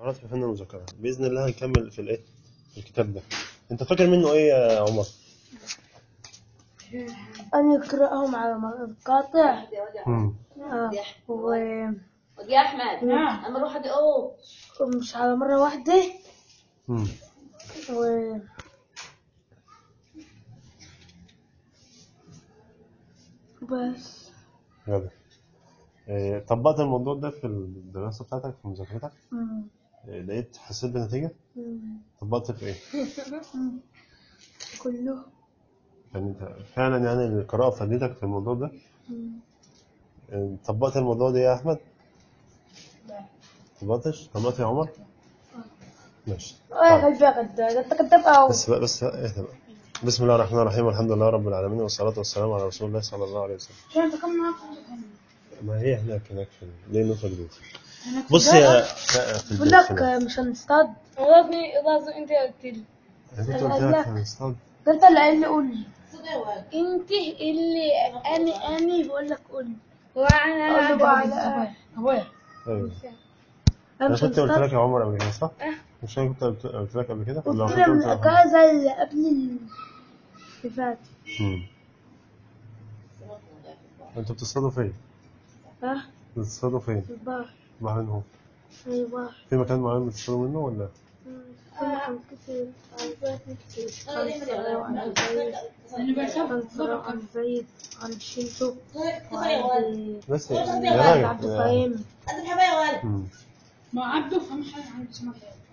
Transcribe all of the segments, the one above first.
المهارات في فن المذاكرة بإذن الله هنكمل في الإيه في الكتاب ده أنت فاكر منه إيه يا عمر؟ أن يقرأهم على مقاطع مم. آه، و- يا احمد نعم. اما اروح ادي اوه ومش على مرة واحدة مم. و بس جدع إيه، طبقت الموضوع ده في الدراسة بتاعتك في مذاكرتك مم. إيه، لقيت حسيت بنتيجة مم. طبقت في إيه؟ كله يعني أنت فعلا يعني القراءة فادتك في الموضوع ده مم. إيه، طبقت الموضوع ده يا أحمد؟ طبقتش؟ طبقت يا عمر؟ ماشي يا قلبي يا قد ده انت كداب او بس بقى بس بقى اهدى بقى بسم الله الرحمن الرحيم والحمد لله رب العالمين والصلاة والسلام على رسول الله صلى الله عليه وسلم شو انت كم معاك ما هي هناك هناك في ليه نقطة جديدة بص يا في بقول البيت لك هناك. مش هنصطاد لازم لازم انت قلت لي انت قلت لك هنصطاد ده انت اللي قايل لي قول لي انت اللي اني اني بقول لك قول لي وانا قول له بقى على ابويا ايوه انا انا مش كنت قلت هنصطاد لك يا عمر قبل كده صح؟ مش انا كنت قلت قلت لك قبل كده؟ ولا قلت كنت لي من قلت لك؟ الاجازة اللي قبل اللي فات مم. انتوا بتصطادوا فين؟ ها بتصطادوا فين؟ في البحر بحر هو في البحر في مكان معين بتصطادوا منه ولا؟ كل كان كتير عن زيد عن فراء عن زيد عن شنتو وعن بس يا عن عبد راجل الفهيم مم. ما عبده فهم حاجه عن اسمه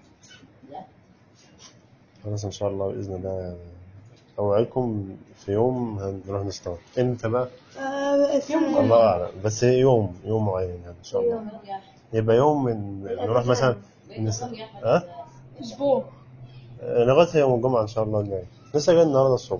خلاص ان شاء الله باذن الله اوعدكم في يوم هنروح نصطاد امتى بقى؟ الله اعلم بس يوم يوم معين يعني ان شاء الله يبقى يوم من نروح مثلا نس... ها؟ اسبوع أه؟ لغايه يوم الجمعه ان شاء الله الجاي لسه جاي النهارده الصبح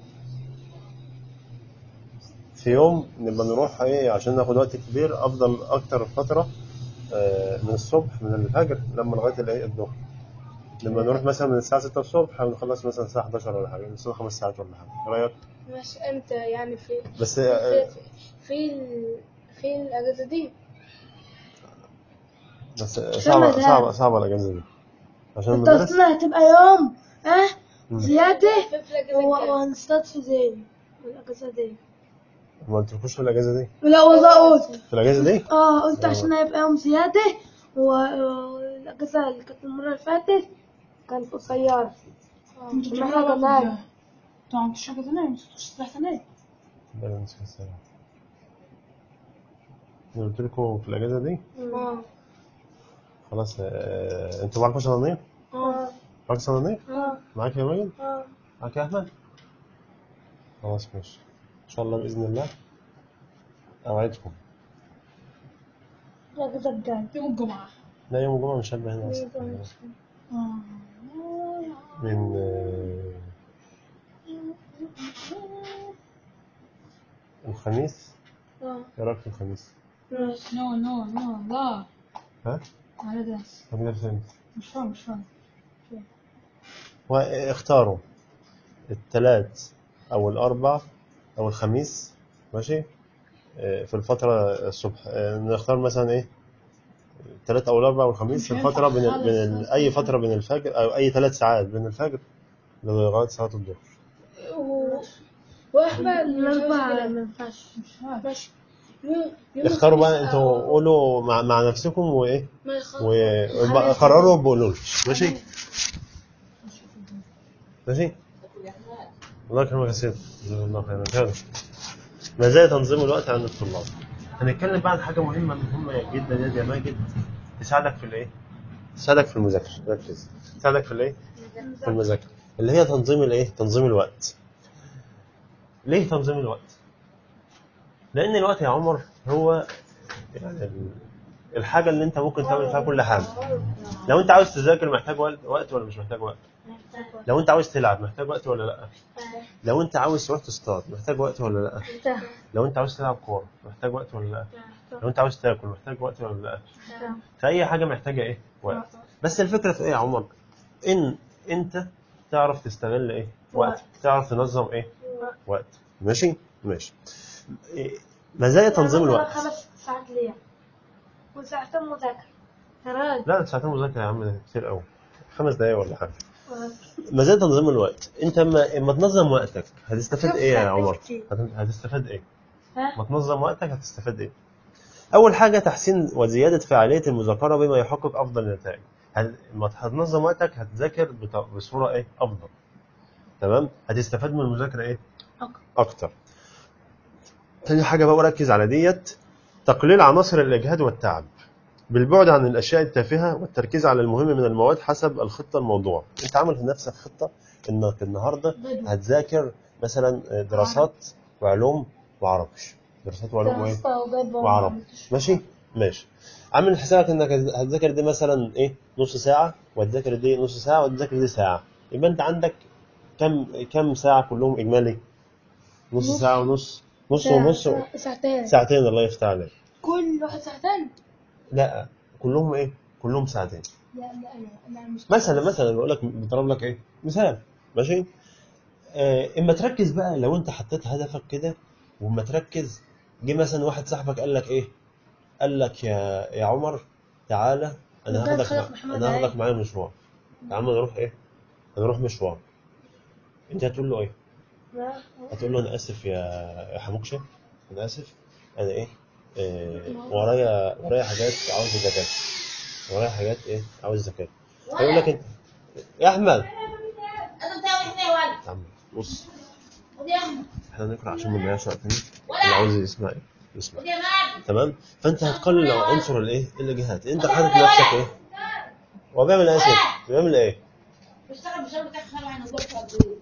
في يوم نبقى نروح ايه عشان ناخد وقت كبير افضل اكتر فتره آه، من الصبح من الفجر لما لغايه الايه الظهر لما نروح مثلا من الساعه 6 الصبح ونخلص مثلا الساعه 11 ولا حاجه نصلي خمس ساعات ولا حاجه ايه رايك مش امتى يعني في بس في آه، في ال- في الاجازه دي بس صعبه ده. صعبه صعبه الاجازه دي عشان انت المدرس اصلا هتبقى يوم ها مم. زيادة في في الاجازه و- الجايه وهنصطاد في زين الأجازة دي ما قلتلكوش في الاجازه دي لا والله قلت في الاجازه دي اه قلت عشان هيبقى يوم زيادة و- والأجازة اللي كانت المرة اللي فاتت كانت قصيرة انتوا احنا كمان انتوا عندكم شقه ثانيه انتوا سلاح ثانيه بلا نسخة السنة أنا قلت لكم في الاجازه دي اه خلاص آه، انتوا معاكم صنانير؟ اه معاك صنانير؟ اه معاك يا ماجد؟ اه معاك يا احمد؟ خلاص ماشي ان شاء الله باذن الله اوعدكم الأجازة الجاية يوم الجمعه لا يوم الجمعه مش هبقى هنا اصلا آه. من آه، الخميس اه ايه رايك في الخميس؟ ماشي نو نو نو لا ها؟ على ده هنبدا فين؟ مش فاهم مش فاهم واختاروا الثلاث او الاربع او الخميس ماشي آه، في الفترة الصبح آه، نختار مثلا ايه الثلاث او الاربع والخميس في مش الفترة بين هينفع ال- بين ال- خالص. اي فترة بين الفجر او اي ثلاث ساعات بين الفجر لغاية صلاة الظهر و... واحمد الأربعة ما ينفعش مش عارف ماشي اختاروا بقى انتوا قولوا مع, مع نفسكم وايه ما يخ- و- وبقى قرروا بقولوا لي ماشي ماشي الله يكرمك يا سيدي جزاك الله خيرا هذا مزايا تنظيم الوقت عند الطلاب هنتكلم بقى عن حاجه مهمه مهمه جدا يا يا ماجد تساعدك في الايه تساعدك في المذاكره ركز تساعدك في الايه في المذاكره اللي هي تنظيم الايه تنظيم الوقت ليه تنظيم الوقت لان الوقت يا عمر هو يعني ال- الحاجه اللي انت ممكن تعمل فيها كل حاجه لو انت عاوز تذاكر محتاج وقت وقت ولا مش محتاج وقت لو انت عاوز تلعب محتاج وقت ولا لا لو انت عاوز تروح تصطاد محتاج وقت ولا لا لو انت عاوز تلعب كوره محتاج وقت ولا لا لو انت عاوز تاكل محتاج وقت ولا لا فاي حاجه محتاجه ايه وقت بس الفكره في ايه يا عمر ان انت تعرف تستغل ايه وقت تعرف تنظم ايه وقت ماشي ماشي إيه، مزايا تنظيم الوقت خمس ساعات ليا وساعتين مذاكرة يا راجل لا ساعتين مذاكره يا عم ده كتير قوي خمس دقايق ولا حاجه مزايا تنظيم الوقت انت اما اما تنظم وقتك هتستفاد شوف ايه يا ساعتين عمر كتير. هت- هتستفاد ايه ها ما تنظم وقتك هتستفاد ايه اول حاجه تحسين وزياده فعاليه المذاكره بما يحقق افضل نتائج هت- لما هتنظم وقتك هتذاكر بط- بصوره ايه افضل تمام هتستفاد من المذاكره ايه أكتر. اكتر تاني حاجه بقى ركز على ديت تقليل عناصر الاجهاد والتعب بالبعد عن الاشياء التافهه والتركيز على المهم من المواد حسب الخطه الموضوع انت عامل لنفسك خطه انك النهارده بدو. هتذاكر مثلا دراسات وعلوم وعربي دراسات وعلوم وايه دراسة وجدول وعرب وعملتش. ماشي ماشي عامل حسابك انك هتذاكر دي مثلا ايه نص ساعه وتذاكر دي نص ساعه وتذاكر دي ساعه يبقى انت عندك كم كم ساعه كلهم اجمالي نص نص. ساعه ونص نص ساعة- ونص ساعة- ساعتين ساعتين الله يفتح عليك كل واحد ساعتين لا كلهم ايه كلهم ساعتين لا لا لا لا مش مثلا مثلا بقول لك بضرب لك ايه مثال ماشي آه اما تركز بقى لو انت حطيت هدفك كده واما تركز جه مثلا واحد صاحبك قال لك ايه قال لك يا يا عمر تعالى انا بجد هاخدك خلق مع- محمد انا هاخدك علي. معايا مشوار تعالى نروح ايه هنروح مشوار انت هتقول له ايه لا. هتقول له انا اسف يا يا حموكشه انا اسف انا ايه آه ورايا ورايا حاجات عاوز اذاكرها ورايا حاجات ايه عاوز اذاكرها هيقول لك انت يا احمد أنا بتاعي هنا يا ولد يا عم بص خد يا أحمد احنا نقرا عشان ما نضيعش وقتنا اللي عاوز يسمع ايه يسمع خد يا مال تمام فانت هتقلل عنصر الايه الاجهاد انت حاطط لنفسك ايه هو بيعمل ايه يا سيدي بيعمل ايه بشتغل بشغل بتاعك خلوا عن الدور خالص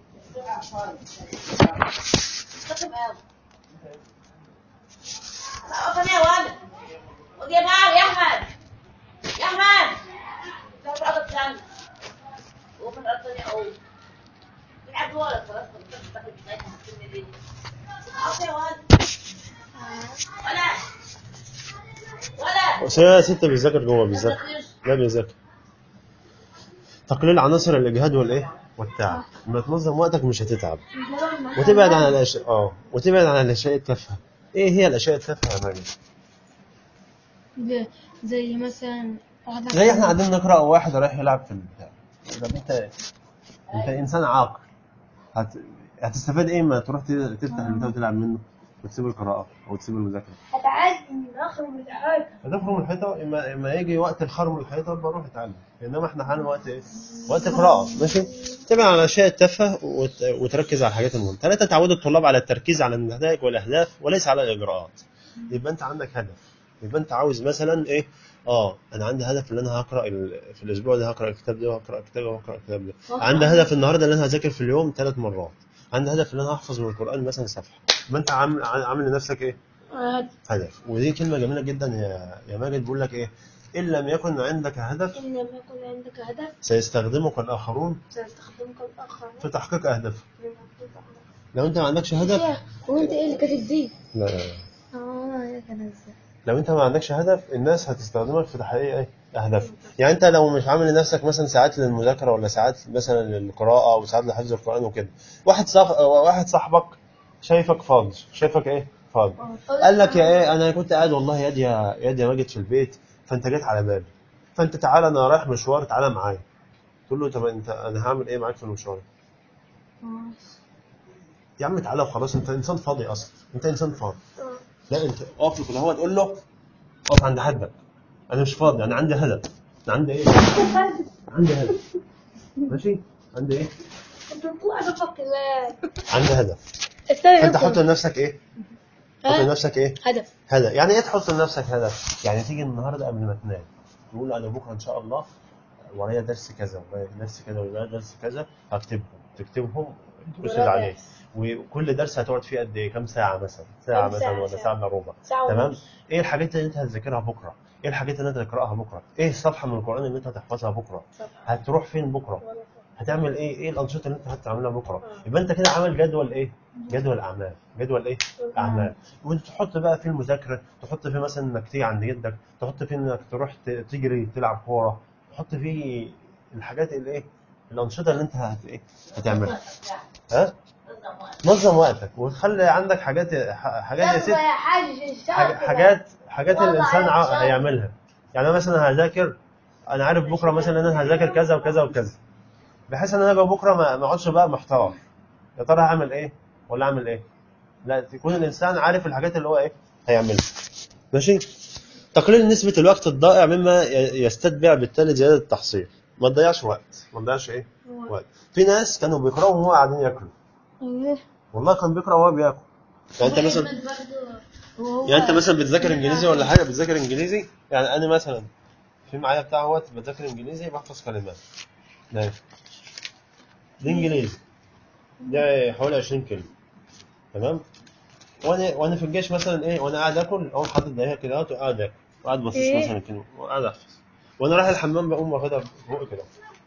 كتب قوي اقف يا ولد خد يا مال يا احمد يا احمد لا تقعد تسال وفي الارض يا اول بيلعب ولد خلاص اقف يا ولد ولد ولد بس هي ستة بيذاكر جوه بيذاكر لا بيذاكر تقليل عناصر الاجهاد والايه والتعب لما تنظم وقتك مش هتتعب وتبعد عن الاشياء اه وتبعد عن الاشياء التافهه ايه هي الاشياء التافهه يا ماجد زي- زي مثلا واحد زي احنا قاعدين نقرا وواحد رايح يلعب في البتاع طب انت انت انسان عاقل هت... هتستفاد ايه ما تروح ت- تفتح البتاع وتلعب منه وتسيب القراءه او تسيب المذاكره هتعدي من اخر من الحاجة هتخرم الحيطه اما اما يجي وقت الخرم الحيطه بروح اتعلم انما احنا حالنا وقت ايه؟ وقت قراءه ماشي تبعد عن الاشياء التافهه وت... وتركز على الحاجات المهمه ثلاثه تعود الطلاب على التركيز على النتائج والاهداف وليس على الاجراءات يبقى انت عندك هدف يبقى انت عاوز مثلا ايه اه انا عندي هدف ان انا هقرا ال... في الاسبوع ده هقرا الكتاب ده وهقرا الكتاب ده وهقرا الكتاب ده عندي هدف النهارده ان انا هذاكر في اليوم ثلاث مرات عندي هدف ان انا هحفظ من القران مثلا صفحه يبقى انت عامل عامل لنفسك ايه هدف ودي كلمه جميله جدا يا يا ماجد بيقول لك ايه ان لم يكن عندك هدف إن لم يكن عندك هدف سيستخدمك الاخرون سيستخدمك الآخرون في تحقيق اهدافك لو انت ما عندكش هدف وانت ايه اللي كاتب دي؟ لا اه يا كان ازاي لو انت ما عندكش هدف الناس هتستخدمك في تحقيق ايه اهدافك يعني انت لو مش عامل لنفسك مثلا ساعات للمذاكره ولا ساعات مثلا للقراءه او ساعات لحفظ القران وكده واحد صاح... واحد صاحبك شايفك فاضي شايفك ايه فاضي قال لك يا ايه انا كنت قاعد والله يا دي يا يا دي ماجد في البيت فانت جيت على بالي فانت تعالى انا رايح مشوار تعالى معايا تقول له طب انت انا هعمل ايه معاك في المشوار يا عم تعالى وخلاص انت انسان فاضي اصلا انت انسان فاضي لا انت اقف له كده هو تقول له اقف عند حدك انا مش فاضي انا عندي هدف انا عندي ايه عندي هدف ماشي عندي ايه انت بتطلع بفكر لا عندي هدف استنى فانت حط لنفسك ايه حط ها؟ لنفسك ايه هدف هدف يعني ايه تحط لنفسك هدف يعني تيجي النهارده قبل ما تنام تقول انا بكره ان شاء الله ورايا درس كذا ورايا درس كذا ورايا درس كذا هكتبهم تكتبهم ترسل ورايا عليه درس. وكل درس هتقعد فيه قد ايه كام ساعه مثلا ساعه كام مثلا ساعة؟ ولا ساعة. ساعه الا ربع ساعة تمام ونص. ايه الحاجات اللي انت هتذاكرها بكره ايه الحاجات اللي انت هتقراها بكره ايه الصفحه من القران اللي انت هتحفظها بكره هتروح فين بكره هتعمل ايه ايه الانشطه اللي انت هتعملها بكره يبقى انت كده عامل جدول ايه جدول اعمال جدول ايه اعمال وانت تحط بقى في المذاكره تحط فيه مثلا انك تيجي عند جدك تحط فيه انك تروح ت- تجري تلعب كوره تحط فيه الحاجات اللي ايه الانشطه اللي انت هت ايه هتعملها ها نظم وقتك وتخلي عندك حاجات ح- حاجات يا ست حاجة حاج- حاجات حاجات والله الانسان عليك ع- شاطر. هيعملها يعني انا مثلا هذاكر انا عارف بكره مثلا ان انا هذاكر كذا وكذا وكذا بحيث ان انا اجي بكره ما ما اقعدش بقى محتار يا ترى هعمل ايه ولا اعمل ايه لا يكون الانسان عارف الحاجات اللي هو ايه هيعملها ماشي تقليل نسبة الوقت الضائع مما ي- يستتبع بالتالي زيادة التحصيل ما تضيعش وقت ما تضيعش ايه وقت في ناس كانوا بيقرأوا وهو قاعدين ياكلوا ايه والله كان بيقرأ وهو بياكل يعني انت مثلا وهو يعني انت مثلا بتذاكر انجليزي ولا حاجه بتذاكر انجليزي يعني انا مثلا في معايا بتاع وقت بذاكر انجليزي بحفظ كلمات ده دي انجليزي ده حوالي 20 كلمه تمام وانا وانا في الجيش مثلا ايه وانا قاعد اكل اقوم حاطط دقيقه كده اهوت وقاعد اكل وقاعد باصص إيه؟ مثلا كلمه وقاعد احفظ وانا رايح الحمام بقوم واخدها فوق كده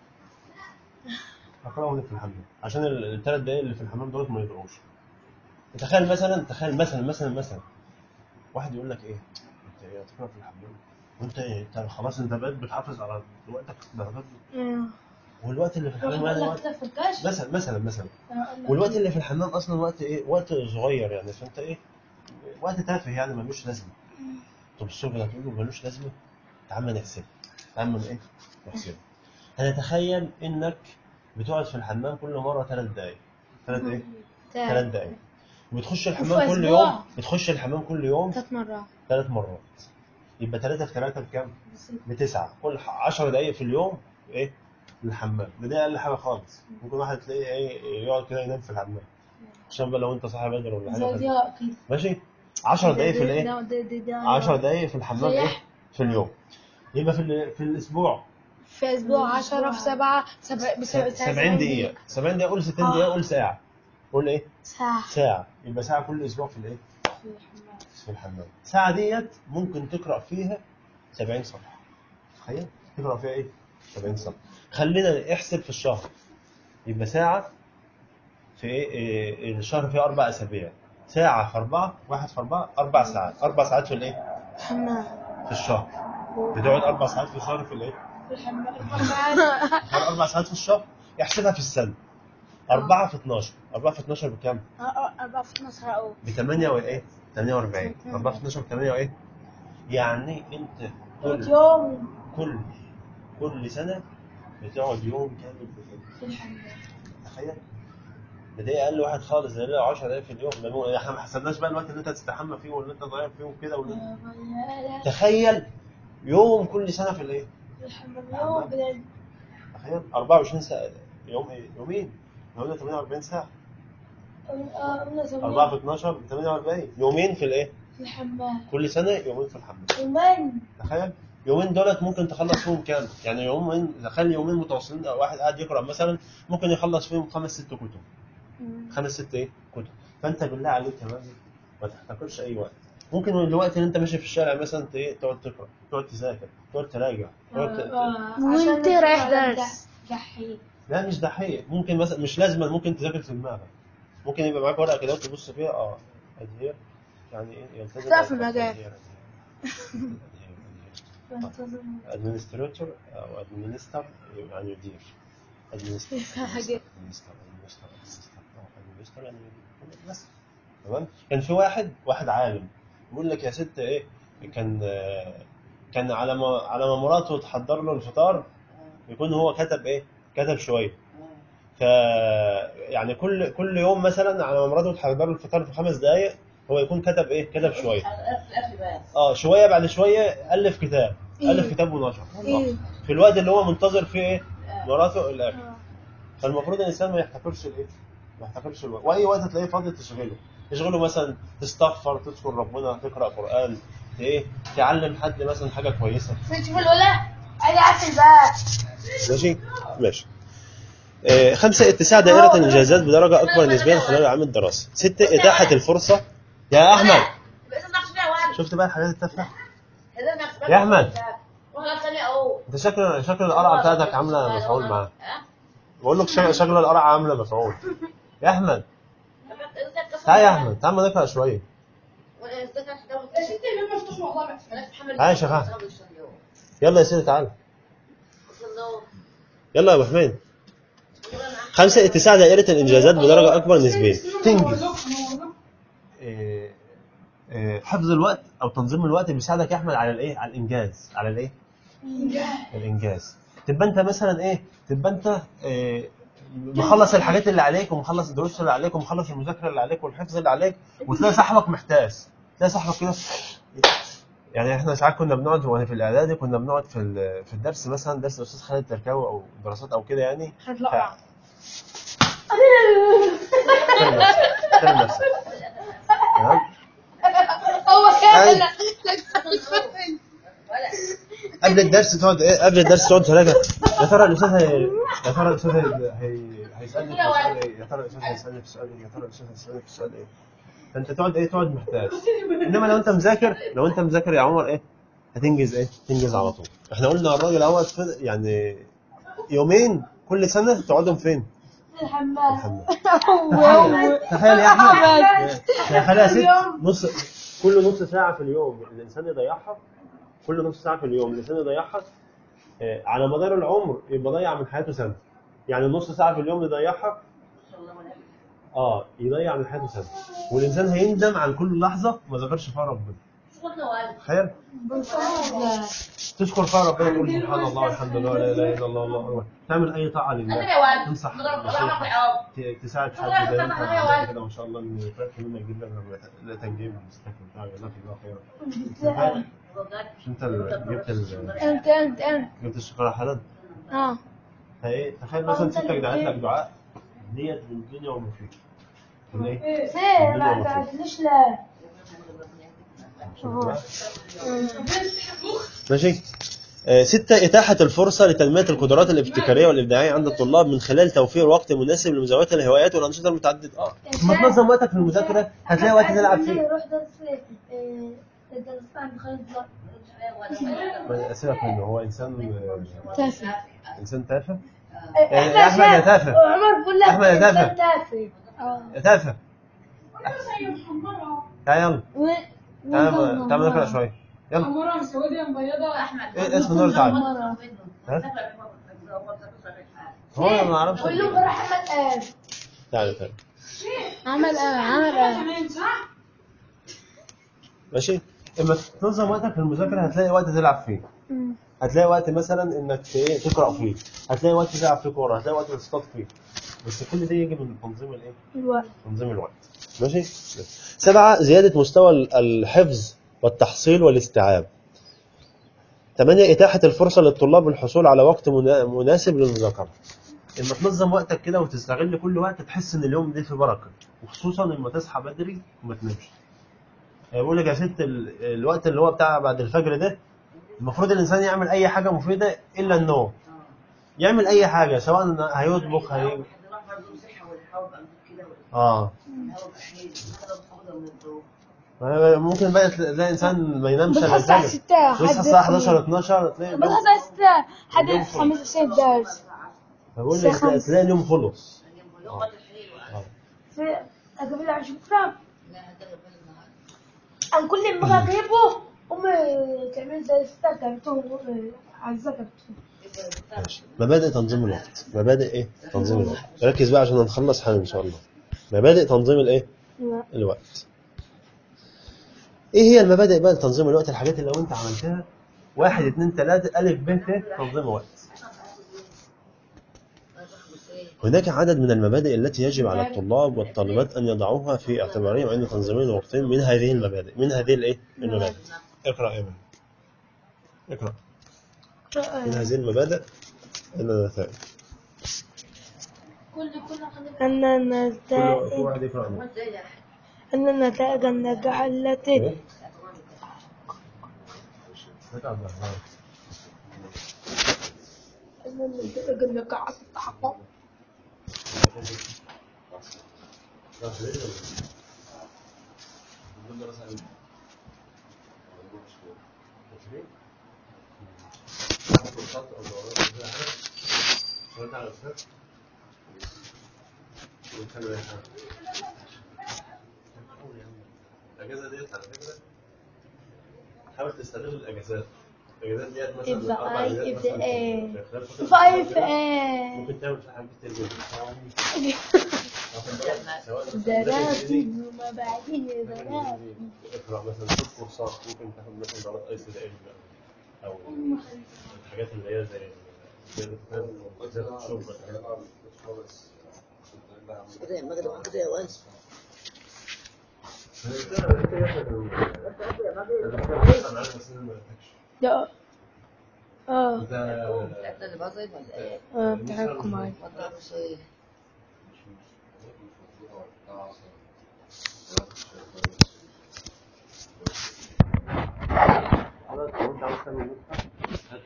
اقرا وانا في الحمام عشان الثلاث دقايق اللي في الحمام دول ما يضيعوش تخيل مثلا تخيل مثلا مثلا مثلا واحد يقول لك ايه انت ايه هتقرا في الحمام وانت ايه انت خلاص انت بقيت بتحافظ على وقتك الدرجات دي ايه والوقت اللي في الحمام يعني وقت تفكرش مثلا مثلا مثلا والوقت اللي في الحمام اصلا وقت ايه وقت صغير يعني فانت ايه وقت تافه يعني ملوش لازمه طب الصبح ده تقول له ملوش لازمه تعال نحسب تعال من ايه نحسب هنتخيل انك بتقعد في الحمام كل مره ثلاث دقائق ثلاث ايه ثلاث دقائق وبتخش الحمام وفي كل أسبوع. يوم بتخش الحمام كل يوم ثلاث مرات ثلاث مرات يبقى ثلاثة في ثلاثة بكام؟ بتسعة كل 10 دقايق في اليوم ايه؟ الحمام ده دي أقل حاجة خالص ممكن واحد تلاقيه ايه يقعد كده ينام في الحمام عشان بقى لو أنت صاحي بدري ولا حاجة زي خلي- ضياء كده ماشي 10 دقايق في الايه؟ ده- ده- ده- ده- 10 دقايق في الحمام ايه؟ ريح. في اليوم يبقى في ال- في الأسبوع في اسبوع 10 في 7 70 دقيقة 70 دقيقة قول 60 دقيقة قول ساعة قول ايه؟ ساعة ساعة يبقى ساعة كل أسبوع في الايه؟ في الحمام ساعة ديت ممكن تقرأ فيها 70 صفحة تخيل تقرأ فيها ايه 70 صفحة خلينا احسب في الشهر يبقى ساعة في ايه إيه، الشهر فيه أربع أسابيع ساعة في أربعة واحد في أربعة أربع ساعات أربع ساعات في الإيه حمام في الشهر بتقعد أربع ساعات في الشهر في الإيه تخيل أربع ساعات في الشهر احسبها في السنة أربعة في 12 أربعة في 12 بكام؟ 4 في 12 أو ب 8 وايه 48 4 في 12 ب 8 وايه يعني انت كل يوم كل كل سنه بتقعد يوم كامل في الحمام تخيل ده دي اقل واحد خالص ده ليه 10 دقايق في اليوم ده مو- احنا ما حسبناش بقى الوقت اللي انت تستحمى فيه واللي انت ضايع فيه وكده واللي تخيل يوم كل سنه في الايه يوم بجد تخيل 24 ساعه يوم ايه يومين قلنا 48 ساعه 4 في 12 ب 48 يومين في الايه في الحمام كل سنه يومين في الحمام يومين تخيل يومين دولت ممكن تخلص فيهم كام يعني يومين تخيل يومين متواصلين أو واحد قاعد يقرا مثلا ممكن يخلص فيهم خمس ست كتب خمس ست ايه كتب فانت بالله عليك يا مازن ما تحتكرش اي وقت ممكن الوقت اللي انت ماشي في الشارع مثلا ت- ايه تقعد تقرا تقعد تذاكر تقعد تراجع تقعد ت- وانت رايح درس دحيح لا مش دحيح ممكن مثلا مش لازم ممكن تذاكر في دماغك ممكن يبقى معاك ورقه كده وتبص فيها اه ادهير يعني ايه يلتزم تعرف أو المجال. أدهير، أدهير، أدهير. ادمنستريتور او ادمنستر يعني يدير ادمنستر حاجة. يعني بس تمام كان في واحد واحد عالم يقول لك يا ست ايه كان آه، كان على ما على ما مراته تحضر له الفطار يكون هو كتب ايه كتب شويه ف يعني كل كل يوم مثلا على ما مراته تحضر له الفطار في خمس دقائق هو يكون كتب ايه كتب شويه الأكل بس اه شويه بعد شويه الف كتاب الف إيه. كتاب ونشر إيه. في الوقت اللي هو منتظر فيه ايه مراته الاكل فالمفروض الانسان ما يحتكرش الايه ما يحتكرش الوقت واي وقت تلاقيه فاضي تشغله تشغله مثلا تستغفر تذكر ربنا تقرا قران ايه تعلم حد مثلا حاجه كويسه تشوف الولا انا عارف الباب ماشي ماشي آه، خمسة اتساع دائرة الإنجازات بدرجة أكبر نسبيا خلال العام الدراسي ستة إتاحة الفرصة يا أحمد لازم نقص فيها واحد شفت بقى الحاجات التافهة لازم نقص يا أحمد. والله ثانية أهو أنت شكل شكل القرعة بتاعتك عاملة مفعول معاه بقول لك شكل شكل القرعة عاملة مفعول يا أحمد تعال يا أحمد تعال ما نقرأ شوية تعال يا شيخ أحمد. يلا يا سيدي تعال يلا يا أبو حميد خمسة اتساع دائرة الإنجازات بدرجة أكبر نسبيا تنجز إيه، إيه، حفظ الوقت أو تنظيم الوقت بيساعدك يا أحمد على الإيه على الإنجاز على الإيه الانجاز تبقى انت مثلا ايه تبقى انت إيه مخلص الحاجات اللي عليك ومخلص الدروس اللي عليك ومخلص المذاكره اللي عليك والحفظ اللي عليك وتلاقي صاحبك محتاس تلاقي صاحبك كده يعني احنا ساعات كنا بنقعد وانا في الاعدادي كنا بنقعد في ال- في الدرس مثلا درس الاستاذ خالد تركاوي او دراسات او كده يعني هتطلع احترم نفسك احترم نفسك تمام هو أي. كده قبل الدرس تقعد ايه قبل الدرس تقعد تراجع يا ترى الاستاذ هي... يا ترى الاستاذ هي... هي... هيسالني في سؤال ايه يا ترى الاستاذ هيسالني في سؤال ايه يا ترى الاستاذ هيسالني في سؤال ايه فانت تقعد ايه تقعد محتاج انما لو انت مذاكر لو انت مذاكر يا عمر ايه هتنجز ايه تنجز على طول احنا قلنا الراجل اهوت في- يعني يومين كل سنه تقعدهم فين الحمام الحمام تخيل تخيل يا احمد تخيل يا ست نص كل نص ساعه في اليوم الانسان يضيعها كل نص ساعه في اليوم الانسان يضيعها آه، على مدار العمر يبقى ضيع من حياته سنه يعني نص ساعه في اليوم يضيعها اه يضيع من حياته سنه والانسان هيندم عن كل لحظه ما ذكرش فيها ربنا تخيل تشكر فيها ربنا تقول سبحان الله والحمد لله لا اله الا الله الله اكبر تعمل اي طاعه لله تنصح نصيحة. ت- تساعد حد زي ما انت عملت كده ما شاء الله ان فرق منك جدا لما لا تنجيب المستقبل بتاعك جزاك الله خيرا مش انت اللي جبت ال... انت انت انت جبت الشوكولاته حالا اه فايه تخيل مثلا ستك دعت لك دعاء نية من الدنيا وما فيك تقول ايه؟ سير ما بعتليش لا ماشي آه، ستة إتاحة الفرصة لتنمية القدرات الابتكارية والإبداعية عند الطلاب من خلال توفير وقت مناسب لمزاولة الهوايات والأنشطة المتعددة. آه. لما تنظم وقتك في المذاكرة هتلاقي وقت تلعب فيه. يروح درس آه، درس عند خالد لا ما سيبك منه هو إنسان آه، تافه إنسان تافه. احنا يا أحمد يا شايف- تافه. عمر بيقول لك أحمد يا تافه. إنسان تافه اه يا تافه. تعال يلا. و- تعال وانت تعال نقرأ شوية. يلا. مرة سعودية مبيضة احمد إيه اسم النور تعال. هو أنا ما أعرفش. قول له راح احمد قال تعال تعال. عمل اه عمل اه ماشي؟ اما تنظم وقتك في المذاكرة هتلاقي وقت تلعب فيه. هتلاقي وقت مثلا انك ايه تقرا فيه هتلاقي وقت تلعب فيه كوره هتلاقي وقت تصطاد فيه بس كل ده يجي من تنظيم الايه الوقت تنظيم الوقت ماشي سبعة زيادة مستوى الحفظ والتحصيل والاستيعاب ثمانية إتاحة الفرصة للطلاب للحصول على وقت منا- مناسب للمذاكرة لما تنظم وقتك كده وتستغل كل وقت تحس ان اليوم ده فيه بركة وخصوصا لما تصحى بدري وما تنامش بقول لك يا ست ال- الوقت اللي هو بتاع بعد الفجر ده المفروض الانسان يعمل اي حاجه مفيده الا النوم يعمل اي حاجه سواء هيطبخ هي اه ممكن بقى تلاقي انسان ما ينامش الا بتصحى الساعة الفجر 6 يصحى الساعه 11 12 تلاقي اليوم- بتصحى الساعة 6 حد الخميس السيد درس بقول الساعة لك تلاقي- خمسة. تلاقي اليوم خلص في قبل عشان بكرة أنا كل ما أجي أجيبه أمي تعمل زي ستة كرتون عايزة كرتون ماشي مبادئ تنظيم الوقت مبادئ ايه تنظيم الوقت ركز بقى عشان هنخلص حالا ان شاء الله مبادئ تنظيم الايه الوقت ايه هي المبادئ بقى لتنظيم الوقت الحاجات اللي لو انت عملتها واحد اتنين تلاتة ألف ب ت تنظيم الوقت هناك عدد من المبادئ التي يجب على الطلاب والطالبات أن يضعوها في اعتبارهم عند تنظيمهم وقتهم من هذه المبادئ من هذه الايه المبادئ اقرأ يا من اقرأ من هذه المبادئ أن النتائج كل كل أن كل النتائج كل واحد يقرأ منه. أن النتائج الناجحة التي إيه؟ هات عبد الرحمن. أن النتائج الناجحة تتحقق الأجازة ديت على فكرة حاول تستغل الأجازات الأجازات ديت مثلا يبقى أربع أي أجازات يبقى مثلا إيه؟ في خلال فترة فايف كده ايه ممكن تعمل فيها حاجات كتير جدا سواء مثلا دراسي داخل وما بعدين دراسي اقرا مثلا خد كورسات ممكن تاخد مثلا دورات اي سي دي او الحاجات اللي هي زي زي زي الشرب كده المغرب كده يا وانس لا اه انت اللي باظت ولا ايه؟ اه بتاعكم معايا وضع في الصيف خلاص لو انت عاوز تعمل نسخة هات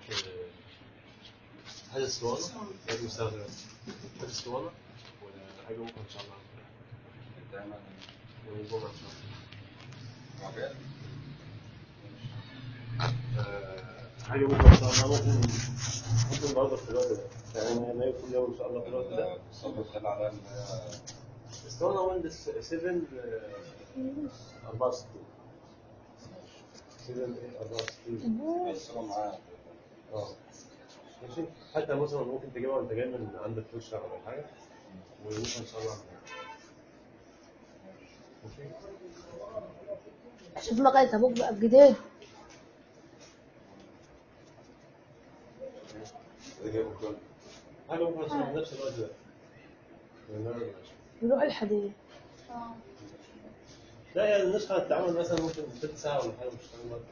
هات الاسطوانة هات مستخدم هات الاسطوانة وحاجة ممكن ان شاء الله يوم الجمعة ان شاء الله آه، حاجة ممكن ان شاء الله ممكن ممكن برضه في الوقت ده يعني انا كل يوم ان شاء الله في الوقت ده اسطوانة ويندوز 7 آه، 64 7 ايه 64 اه ماشي حتى مثلا ممكن تجيبها وانت جاي من عندك فرشه ولا حاجه وممكن ان شاء الله ماشي شوف مقاييس ابوك بقى بجديد حاجه ممكن ان شاء الله في نفس الوقت ده نروح الحديد لا يعني النسخه هتتعمل مثلا ممكن ست ساعه ولا حاجه مش هتعمل وقت.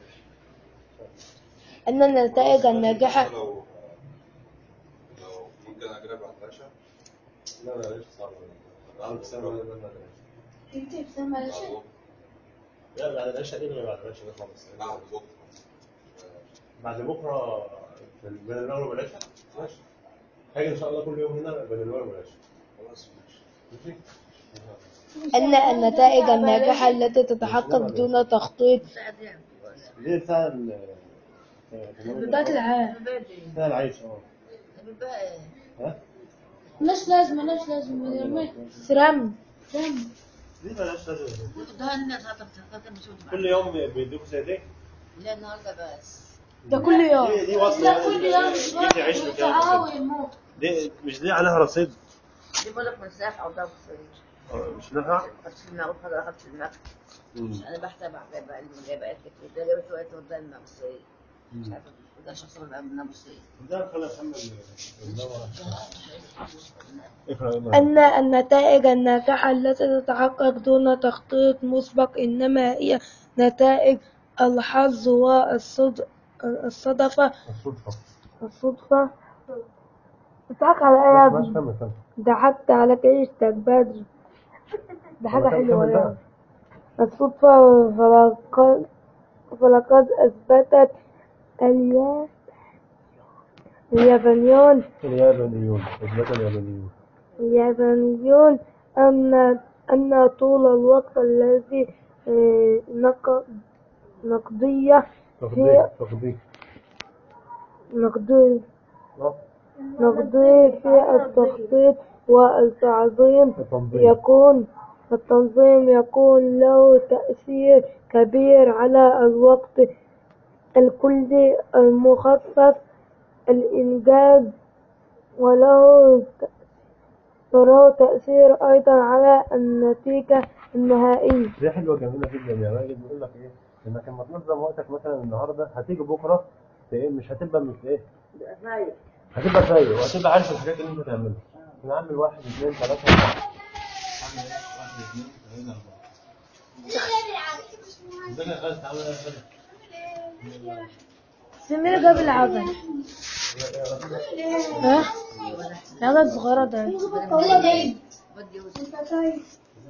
ان النتائج الناجحه لو لو ممكن اجرب على الفلاشه لا لا ليش صعب عامل سنه ولا ما تكتب سما بعد لا بعد العشاء ايه ولا بعد العشاء ده خالص بعد بكره بعد بكره في ال- بين المغرب والعشاء ماشي هاجي ان شاء الله كل يوم هنا بين المغرب والعشاء خلاص ماشي ماشي ان النتائج الناجحه التي تتحقق دون تخطيط ساعد يعني دي بتاع ال بدايه العام البيت بتاع العيش اه بيبقى ايه؟ ها مش لازم مش لازم يرمي سرم دم دي مالهاش لازمه ده الناس هتعرف مش كل يوم بيدوك ساعتين لا النهارده بس ده كل يوم دي دي وصفه لا كل يوم دي دي عيش مكان تعاون دي مش دي عليها رصيد دي بقول لك مساح او ضغط آه، مش نافع خدت في المعروف هذا خدت في المعروف انا بحسب بحسب بقى اللي جايبه كتير ده جابت وقت وده المصري مش عارفه وده شخص بقى من المصري ده خلينا نحمل الدواء اقرا اقرا أن النتائج الناجحة التي تتحقق دون تخطيط مسبق إنما هي نتائج الحظ والصدفة الصدفه الصدفة بتضحك على إيه يا ماشي ابني؟ كمل كمل ضحكت على كيشتك بدري ده حاجة كمل حلوة بقى. يعني الصدفة فلقد فلقد أثبتت اليا- اليابانيون اليابانيون اثبات اليابانيون اليابانيون أن أن طول الوقت الذي آه، نق- نقضيه تقدير تقدير نقضي آه. نقضيه في التخطيط والتعظيم التنظيم يكون التنظيم يكون له تأثير كبير على الوقت الكلي المخصص الإنجاز وله ت- وله تأثير أيضا على النتيجة النهائية دي حلوه جميله جدا يا راجل بيقول لك ايه انك لما تنظم وقتك مثلا النهارده هتيجي بكره ت- ايه مش هتبقى مش ايه هتبقى فايق وهتبقى عارف الحاجات اللي انت تعملها انا اعمل واحد اثنين ثلاثه اربعه اعمل ايه واحد اثنين ثلاثه اربعه ده اللي خلاص تعمل ايه خلاص سمير جاب العجل ها؟ العجل صغيرة ده بدي وزن انت طيب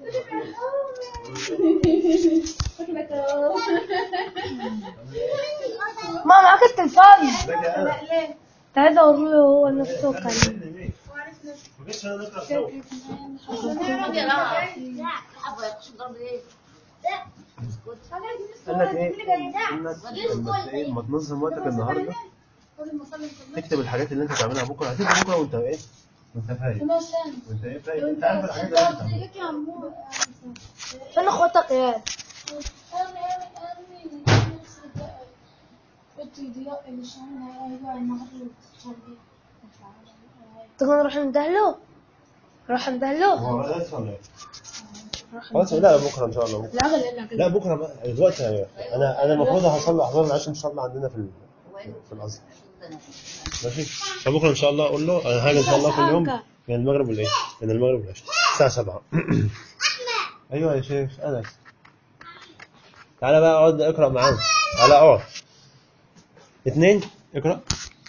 ما معاك التليفون ده كده انا ليه؟ انت عايز اقول له هو نفسه كان مفيش انا نقرا سوا بدي راحه ابغى يقصد ضرب ايه؟ قال لك ايه انك لما ت- ايه لما تنظم وقتك النهارده تكتب الحاجات اللي انت تعملها بكره هتبقى بكره وانت ايه وانت فايق وانت ايه فايق انت عارف الحاجات اللي انت تعملها فين اخواتك يا تيجي نروح ندهله نروح ندهله هو بس ولا ايه؟ خلاص لا بكره ان شاء الله بكره العجل اللي لا بكره بقى دلوقتي انا انا المفروض هصلي احضر العشاء ان شاء الله عندنا في ال- في الازهر ماشي فبكره ان شاء الله اقول له انا هاجي ان شاء الله كل يوم من المغرب والايه من المغرب والعشاء الساعه 7 ايوه يا شيخ انس تعالى بقى اقعد اقرا معانا تعالى اقعد اثنين اقرا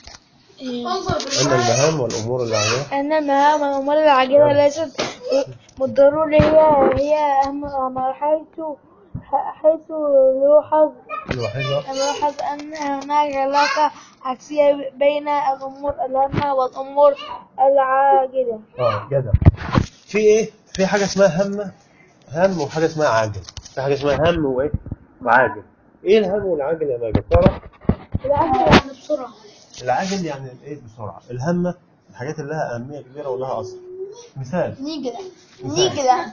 ان المهام والامور اللي عليها أن مهام الأمور العاجلة ليست بالضرورة هي هي أهم الأمر حيث حيث يلاحظ الوحيد بقى يلاحظ أن هناك علاقة عكسية بين الأمور الهامة والأمور العاجلة اه جدع في ايه في حاجه اسمها هم هم وحاجه اسمها عاجل في حاجه اسمها هم وايه وعاجل ايه الهم والعاجل يا ماجد تعرف العجل يعني بسرعة العاجل يعني الايه بسرعه الهمه الحاجات اللي لها اهميه كبيره ولها اثر مثال نيجي ده مثال. نيجي ده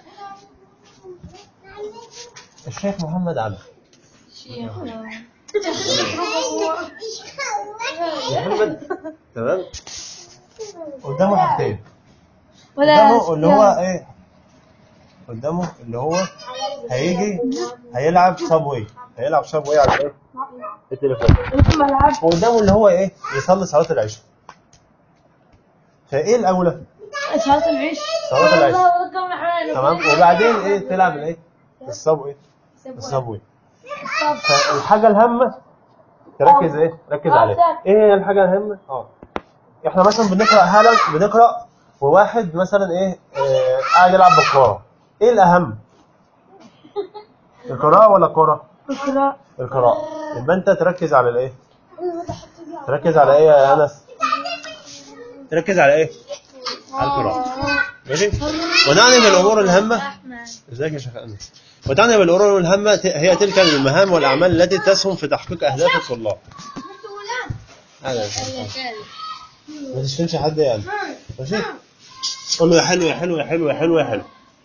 الشيخ محمد عبد محمد تمام قدامه حاجتين قدامه اللي هو ايه قدامه اللي هو هيجي هيلعب صابوي هيلعب صابوي على ايه التليفون وقدامه اللي هو ايه يصلي صلاه العشاء فايه الاولى صلاة العيش صلاه العشاء تمام وبعدين ايه تلعب الايه الصابوي الصابوي فالحاجه الهامه تركز ايه ركز عليها ايه هي الحاجه الهامه اه احنا مثلا بنقرا حالا بنقرا وواحد مثلا ايه آه قاعد يلعب بالكوره ايه الاهم القراءه ولا الكوره القراءة القراءه يبقى انت تركز على الايه تركز على ايه يا انس تركز على ايه على القراءه ماشي ونعني بالامور الهامه ازيك يا شيخ انس وتعني بالامور الهامه ت- هي تلك المهام والاعمال التي تسهم في تحقيق اهداف الطلاب هذا يا شيخ. ما تشتمش حد يعني ماشي قول له يا حلو يا حلو يا حلو يا حلو يا حلو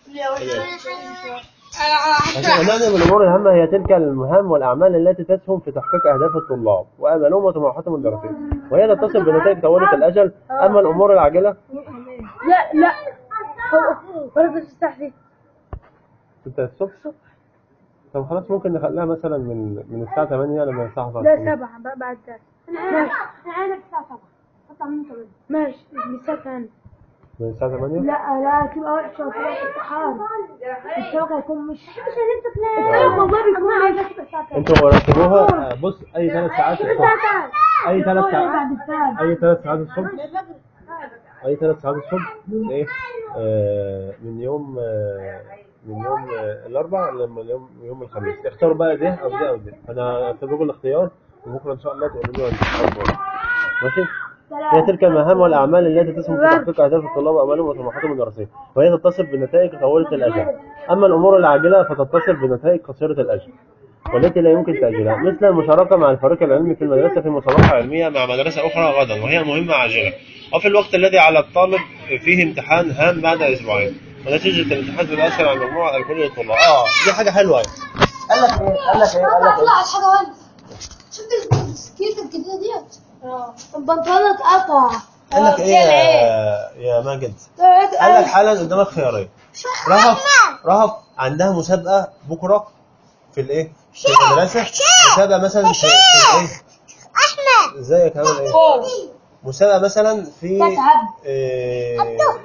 ماشي ونعني بالامور الهامه هي تلك المهام والاعمال التي تسهم في تحقيق اهداف الطلاب وامالهم وطموحاتهم الدراسيه وهي تتصل بنتائج طويله الاجل اما الامور العاجله لا لا ولا تفتح لي انت الصبح طب خلاص ممكن نخليها مثلا من من الساعه 8 لما الساعه 11 لا سبعة بقى بعد ذلك ماشي انا عايزك الساعة سبعة قطع من كمان ماشي الساعة ثانية من الساعه 8 لا لا تبقى وحشة وتبقى امتحان الشبكة هيكون مش مش هنمسك لا والله بيكون عايزك تبقى الساعة ثانية انتوا رتبوها بص اي ثلاث ساعات الصبح اي ثلاث ساعات بعد الثاني اي ثلاث ساعات الصبح اي ثلاث ساعات الصبح من ايه آه من يوم آه من يوم آه الاربع لما يوم يوم الخميس اختاروا بقى ده او ده او ده انا هكتب الاختيار وبكره ان شاء الله تقولوا لي هنختار ماشي هي تلك المهام والاعمال التي تسهم في تحقيق اهداف الطلاب وامالهم وطموحاتهم الدراسيه وهي تتصل بنتائج طويله الاجل اما الامور العاجله فتتصل بنتائج قصيره الاجل والتي لا يمكن تأجيلها مثل المشاركة مع الفريق العلمي في المدرسة في مسابقة علمية مع مدرسة أخرى غدا وهي مهمة عاجلة وفي الوقت الذي على الطالب فيه امتحان هام بعد أسبوعين ونتيجة الامتحان بتأثر على المجموع على كل الطلاب اه دي حاجة حلوة أهي. قال لك ايه قال لك ايه قال لك ايه طلعت حاجة واحدة شفت السكيت الجديدة ديت البنطلون اتقطع قال لك ايه يا, يا ماجد قال لك حالا قدامك خيارين رهف رهف عندها مسابقة بكرة في الايه في المدرسة مسابقة مثلا في, في الايه احمد ازيك عامل ايه مسابقة مثلا في إيه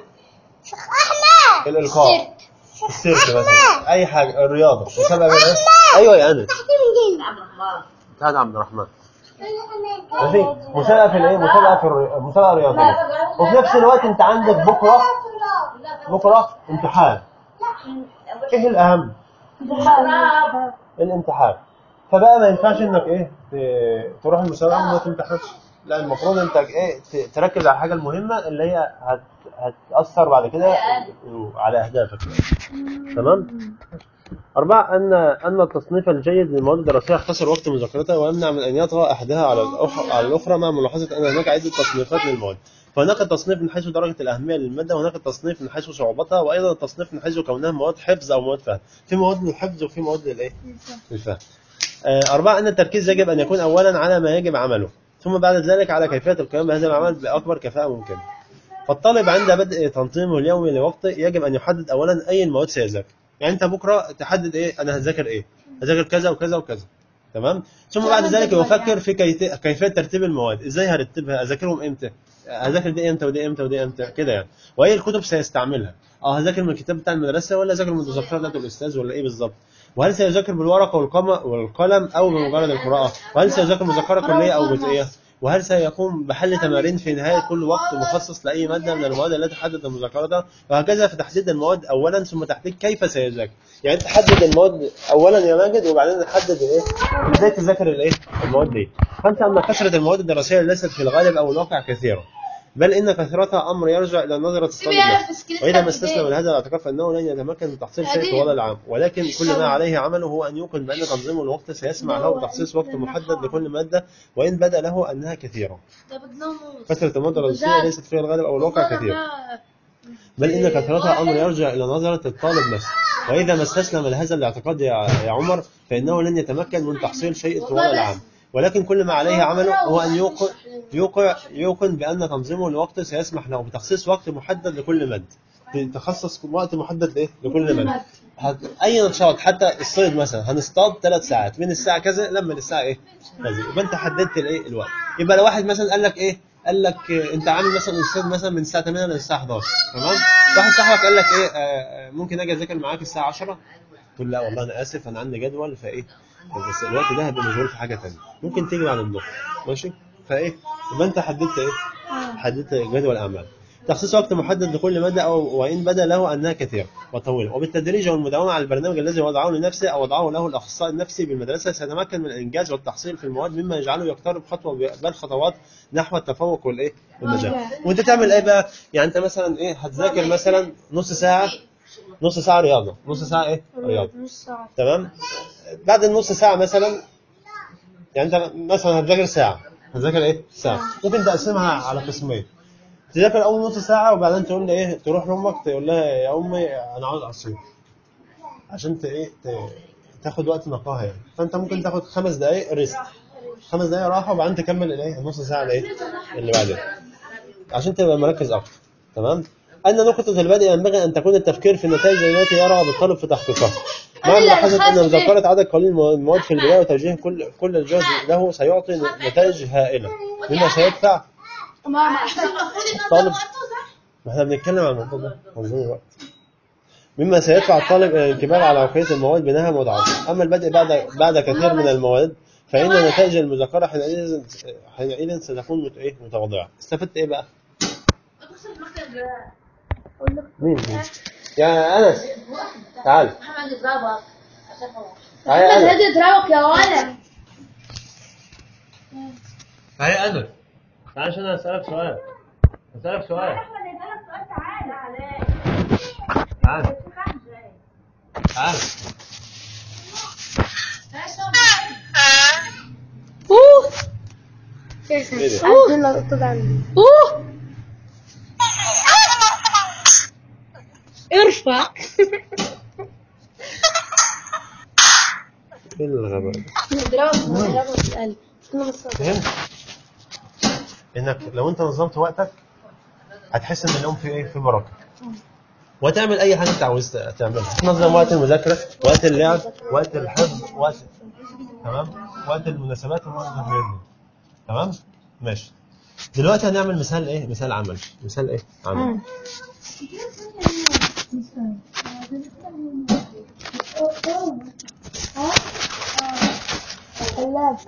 احمد الإلقاء السيرك مثلا أي حاجة الرياضة مسابقة من إيه؟ أيوه يا أنس عبد الرحمن هذا عبد الرحمن ماشي مسابقة في الإيه مسابقة في الري... مسابقة رياضية وفي نفس الوقت أنت عندك بكرة بكرة امتحان إيه الأهم؟ الامتحان فبقى ما ينفعش انك ايه ت- تروح المسابقه وما تمتحنش لا المفروض انت ايه ت- تركز على الحاجه المهمه اللي هي هت هتاثر بعد كده على اهدافك تمام أربعة أن أن التصنيف الجيد للمواد الدراسية يختصر وقت مذاكرتها ويمنع من أن يطغى أحدها على الأخرى على الأخرى مع ملاحظة أن هناك عدة تصنيفات للمواد فهناك التصنيف من حيث درجة الأهمية للمادة وهناك التصنيف من حيث صعوبتها وأيضا التصنيف من حيث كونها مواد حفظ أو مواد فهم في مواد للحفظ وفي مواد للإيه؟ للفهم آه، أربعة أن التركيز يجب أن يكون أولا على ما يجب عمله ثم بعد ذلك على كيفية القيام بهذا العمل بأكبر كفاءة ممكنة فالطالب عند بدء تنظيمه اليومي لوقته يجب أن يحدد أولا أي المواد سيذاكر يعني أنت بكرة تحدد إيه أنا هذاكر إيه هذاكر كذا وكذا وكذا تمام ثم بعد ذلك يفكر في كيت- كيفيه ترتيب المواد ازاي هرتبها اذاكرهم امتى اذاكر دي امتى ودي امتى ودي امتى كده يعني واي الكتب سيستعملها اه هذاكر من الكتاب بتاع المدرسه ولا اذاكر من المذكره بتاعت الاستاذ ولا ايه بالظبط وهل سيذاكر بالورقه والقلم والقلم او بمجرد القراءه وهل سيذاكر مذكره كليه او جزئيه وهل سيقوم بحل تمارين في نهايه كل وقت مخصص لاي ماده من المواد التي حدد مذاكرتها وهكذا في تحديد المواد اولا ثم تحديد كيف سيذاكر يعني انت حدد المواد اولا يا ماجد وبعدين نحدد ايه ازاي تذاكر الايه المواد دي خمسه ان كثره المواد الدراسيه ليست في الغالب او الواقع كثيره بل ان كثرتها امر يرجع الى نظره الطالب نفسه واذا ما استسلم لهذا الاعتقاد فانه لن يتمكن من تحصيل شيء طوال العام ولكن كل ما عليه عمله هو ان يوقن بان تنظيم الوقت سيسمع له بتخصيص وقت محدد لكل ماده وان بدا له انها كثيره كثره المواد الدراسيه ليست في الغالب او الواقع كثيره بل إن كثرتها أمر يرجع إلى نظرة الطالب نفسه وإذا ما استسلم لهذا الاعتقاد يا يا عمر فإنه لن يتمكن من تحصيل شيء طوال العام ولكن كل ما عليه عمله هو أن يوقع يوقع يوقن بأن تنظيمه لوقت سيسمح له بتخصيص وقت محدد لكل مادة تخصص وقت محدد لإيه؟ لكل مادة هت- أي نشاط حتى الصيد مثلا هنصطاد ثلاث ساعات من الساعة كذا لما للساعة إيه؟ كذا يبقى أنت حددت الإيه؟ الوقت يبقى لو واحد مثلا قال لك إيه؟ قال لك آه، انت عامل مثلا استاذ مثلا من الساعه 8 للساعه 11 تمام واحد صاحبك قال لك ايه آه، آه، ممكن اجي اذاكر معاك الساعه 10 تقول لا والله انا اسف انا عندي جدول فايه بس الوقت ده هيبقى مشغول في حاجه ثانيه ممكن تيجي بعد الظهر ماشي فايه يبقى انت حددت ايه حددت جدول اعمال تخصيص وقت محدد لكل ماده او وان بدا له انها كثيره وطويله وبالتدريج والمداومه على البرنامج الذي وضعه لنفسه او وضعه له الاخصائي النفسي بالمدرسه سيتمكن من الانجاز والتحصيل في المواد مما يجعله يقترب خطوه بل خطوات نحو التفوق والايه والنجاح وانت تعمل ايه بقى يعني انت مثلا ايه هتذاكر مثلا نص ساعه نص ساعه رياضه نص ساعه ايه رياضه نص ساعة تمام بعد النص ساعه مثلا يعني انت مثلا هتذاكر ساعه هتذاكر ايه ساعه ممكن تقسمها على قسمين تذاكر اول نص ساعه وبعدين تقول لي ايه تروح لامك تقول لها يا امي انا عاوز عصير عشان ت ايه ت- تاخد وقت نقاهه يعني فانت ممكن تاخد خمس دقائق ريست خمس دقائق راحه وبعدين تكمل الايه النص ساعه الايه اللي بعدها عشان تبقى مركز اكتر تمام ان نقطة البدء ينبغي أن تكون التفكير في النتائج التي يرغب الطالب في تحقيقها مع ملاحظة أن مذاكرة عدد قليل من المواد في البداية وتوجيه كل كل الجهد له سيعطي نتائج هائلة مما سيدفع الطالب ما احنا بنتكلم عن الموضوع ده تنظيم الوقت مما سيدفع الطالب الى الانكبار على بقيه المواد بنها مضاعفه اما البدء بعد بعد كثير من المواد فان نتائج المذاكره حينئذ حينئذ ستكون مت- ايه متواضعه استفدت ايه بقى مين مين يا انس تعال محمد يضربك تعال يا انس يضربك يا ولد تعال يا انس تعال عشان اسالك سؤال اسالك سؤال تعال تعال اوه ايه ده عندنا قطة عندي اوه ارفع ايه الغباء ده نضربك نضربك في القلب استنى بس فهمت انك لو انت نظمت وقتك هتحس ان اليوم فيه ايه في بركه وتعمل اي حاجه انت عاوز تعملها تنظم وقت المذاكره وقت اللعب وقت الحفظ وقت تمام وقت المناسبات ووقت الحاجات دي تمام ماشي دلوقتي هنعمل مثال ايه مثال عمل مثال ايه عمل اللاب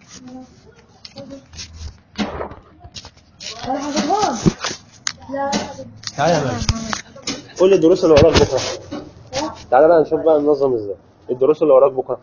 لا تعالى يا مان قول لي الدروس اللي وراك بكره تعالى بقى نشوف بقى ننظم ازاي الدروس اللي وراك بكره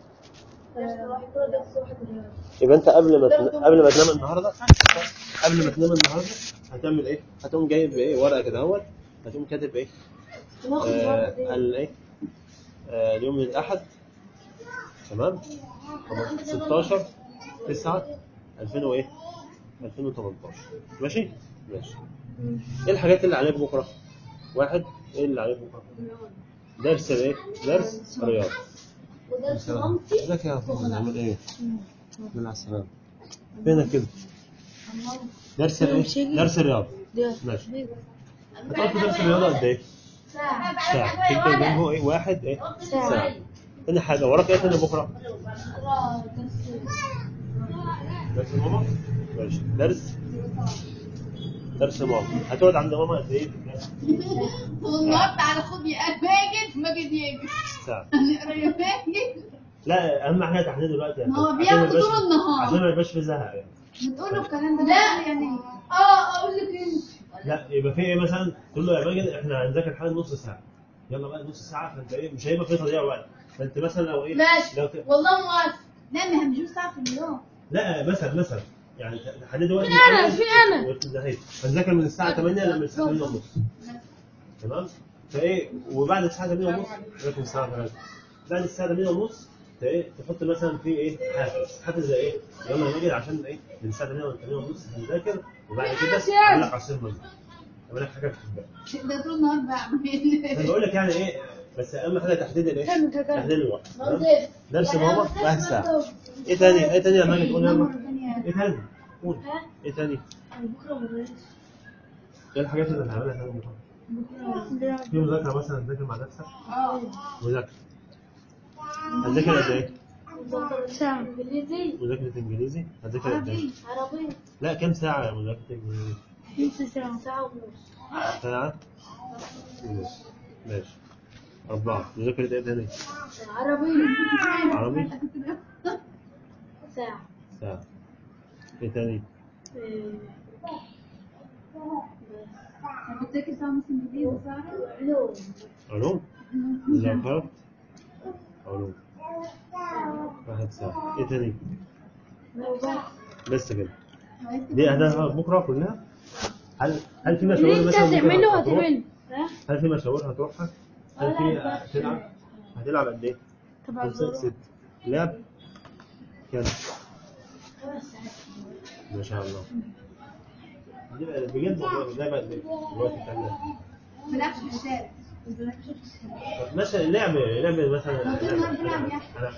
يبقى انت قبل ما تن... قبل ما تنام النهارده قبل ما تنام النهارده هتعمل ايه؟ هتقوم جايب ايه ورقه كده اهوت هتقوم كاتب ايه؟ آه ال- ايه؟ آه اليوم الاحد تمام 16 9 2000 وايه؟ 2018 ماشي؟ ماشي ايه الحاجات اللي عليك بكره؟ واحد ايه اللي عليك بكره؟ درس ايه؟ درس رياض لك يا اخوان نعمل ايه؟ من على السلامة فينك كده؟ درس ايه؟ درس الرياض ماشي هتقعد في درس الرياضة قد ايه؟ ساعة تكتب جنبه ايه؟ واحد ايه؟ ساعة تاني حاجه وراك ايه تاني بكره؟ درس ماما؟ ماشي درس درس ماما هتقعد عند ماما قد ايه في الدرس؟ والله تعالى خد يا ماجد ماجد يجي ساعه هنقرا يا ماجد لا اهم حاجه تحديد الوقت يا ما هو عشان بياخد يبقاش- طول النهار. عشان ما يبقاش في زهق يعني بتقول له الكلام ده لا يعني اه اقول لك انت لا يبقى في ايه مثلا تقول له يا ماجد احنا هنذاكر حاجه نص ساعه يلا بقى نص ساعه فانت ايه مش هيبقى في تضييع وقت فانت مثلا لو ايه ماشي لو ت... والله موافق لا ما هنجيب ساعه في اليوم لا مثلا مثلا يعني تحدد وقت في أنا، معين في أنا. وتنتهي هنذاكر من الساعه 8 لما الساعه 8 ونص تمام فايه وبعد الساعه 8 ونص لكم الساعه 3 بعد الساعه 8 ونص ت- ايه تحط مثلا في ايه حافز حافز زي ايه يلا يا ماجد عشان ايه من الساعه 8 ل 8 ونص هنذاكر وبعد كده اعمل لك عصير منه اعمل لك حاجه بتحبها ده طول النهار انا بعمل بقول لك يعني ايه بس اهم حاجه تحديد الايه كمل كده. تحديد الوقت تمام؟ درس ماما واحد ساعه ايه تاني ايه تاني يا ماجد قول يلا ايه تاني قول ايه تاني بكره بلاش ايه الحاجات اللي هنعملها تاني بكره بكره في مذاكره مثلا هتذاكر مع نفسك اه مذاكره هتذاكر قد ايه ساعة انجليزي مذاكره انجليزي هتذاكر قد ايه عربي لا كام ساعه مذاكره انجليزي نص ساعة ساعة ونص ساعه ونص ماشي أربعة مذاكرة إيه تاني؟ عربي عربي ساعة ساعة إيه تاني؟ إيه، بتذاكر ساعه ونص انجليزي ساعه علوم علوم؟ مذاكرة علوم واحد ساعة إيه تاني؟ وبس بس كده دي أهدافها بكرة كلها؟ هل هل في مشاوير اللي انت مثلا ممكن هتعمله هتروح؟ هتعمله ها؟ هل في مشاوير هتروحها؟ هل في ولا هتلعب؟ هتلعب قد إيه؟ تبع خمسة الظروف ست لعب؟ كام؟ ما شاء الله دي بقى- بجد والله ده بقى قد إيه؟ الوقت بتاع اللعب. ما بلعبش في الشارع طب مثلا لعب لعب مثلا لعب. أنا-